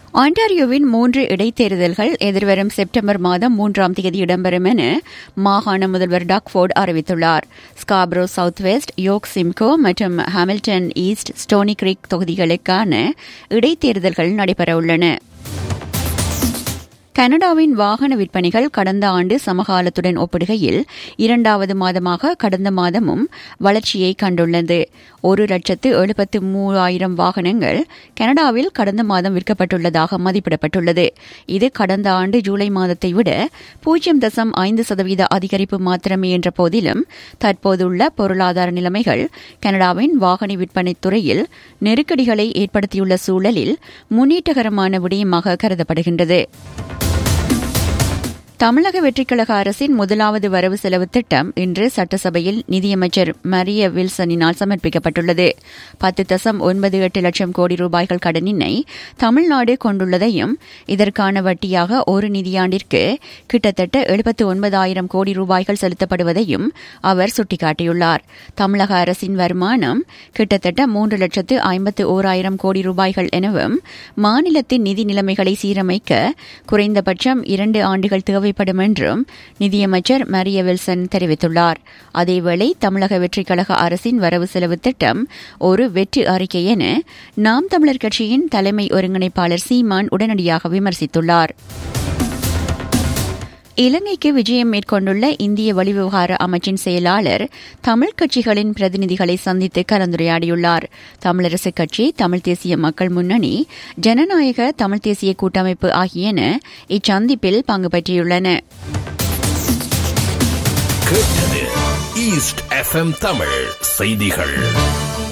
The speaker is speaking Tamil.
ஆண்டாரியோவின் மூன்று இடைத்தேர்தல்கள் எதிர்வரும் செப்டம்பர் மாதம் மூன்றாம் தேதி இடம்பெறும் என மாகாண முதல்வர் டாக்ஃபோர்ட் அறிவித்துள்ளார் Scarborough South West York Simcoe மற்றும் ஹாமில்டன் ஈஸ்ட் ஸ்டோனி கிரீக் தொகுதிகளுக்கான இடைத்தேர்தல்கள் நடைபெறவுள்ளன கனடாவின் வாகன விற்பனைகள் கடந்த ஆண்டு சமகாலத்துடன் ஒப்பிடுகையில் இரண்டாவது மாதமாக கடந்த மாதமும் வளர்ச்சியை கண்டுள்ளது ஒரு லட்சத்து எழுபத்து மூவாயிரம் வாகனங்கள் கனடாவில் கடந்த மாதம் விற்கப்பட்டுள்ளதாக மதிப்பிடப்பட்டுள்ளது இது கடந்த ஆண்டு ஜூலை மாதத்தை விட பூஜ்ஜியம் தசம் ஐந்து சதவீத அதிகரிப்பு மாத்திரமே என்ற போதிலும் தற்போதுள்ள பொருளாதார நிலைமைகள் கனடாவின் வாகன விற்பனை துறையில் நெருக்கடிகளை ஏற்படுத்தியுள்ள சூழலில் முன்னேற்றகரமான விடயமாக கருதப்படுகின்றது தமிழக வெற்றிக்கழக அரசின் முதலாவது வரவு செலவு திட்டம் இன்று சட்டசபையில் நிதியமைச்சர் மரிய வில்சனினால் சமர்ப்பிக்கப்பட்டுள்ளது பத்து தசம் ஒன்பது எட்டு லட்சம் கோடி ரூபாய்கள் கடனினை தமிழ்நாடு கொண்டுள்ளதையும் இதற்கான வட்டியாக ஒரு நிதியாண்டிற்கு கிட்டத்தட்ட எழுபத்து ஒன்பதாயிரம் கோடி ரூபாய்கள் செலுத்தப்படுவதையும் அவர் சுட்டிக்காட்டியுள்ளார் தமிழக அரசின் வருமானம் கிட்டத்தட்ட மூன்று லட்சத்து ஐம்பத்து ஓராயிரம் கோடி ரூபாய்கள் எனவும் மாநிலத்தின் நிதி நிலைமைகளை சீரமைக்க குறைந்தபட்சம் இரண்டு ஆண்டுகள் தேவை தேவைப்படும் என்றும் நிதியமைச்சர் மரிய வில்சன் தெரிவித்துள்ளார் அதேவேளை தமிழக வெற்றிக் கழக அரசின் வரவு செலவு திட்டம் ஒரு வெற்றி அறிக்கை என நாம் தமிழர் கட்சியின் தலைமை ஒருங்கிணைப்பாளர் சீமான் உடனடியாக விமர்சித்துள்ளார் இலங்கைக்கு விஜயம் மேற்கொண்டுள்ள இந்திய வெளிவிவகார அமைச்சின் செயலாளர் தமிழ் கட்சிகளின் பிரதிநிதிகளை சந்தித்து கலந்துரையாடியுள்ளார் தமிழரசுக் கட்சி தமிழ் தேசிய மக்கள் முன்னணி ஜனநாயக தமிழ் தேசிய கூட்டமைப்பு ஆகியன இச்சந்திப்பில் பங்கு பற்றியுள்ளன கேட்டது ஈஸ்ட் எஃப்எம் தமிழ் செய்திகள்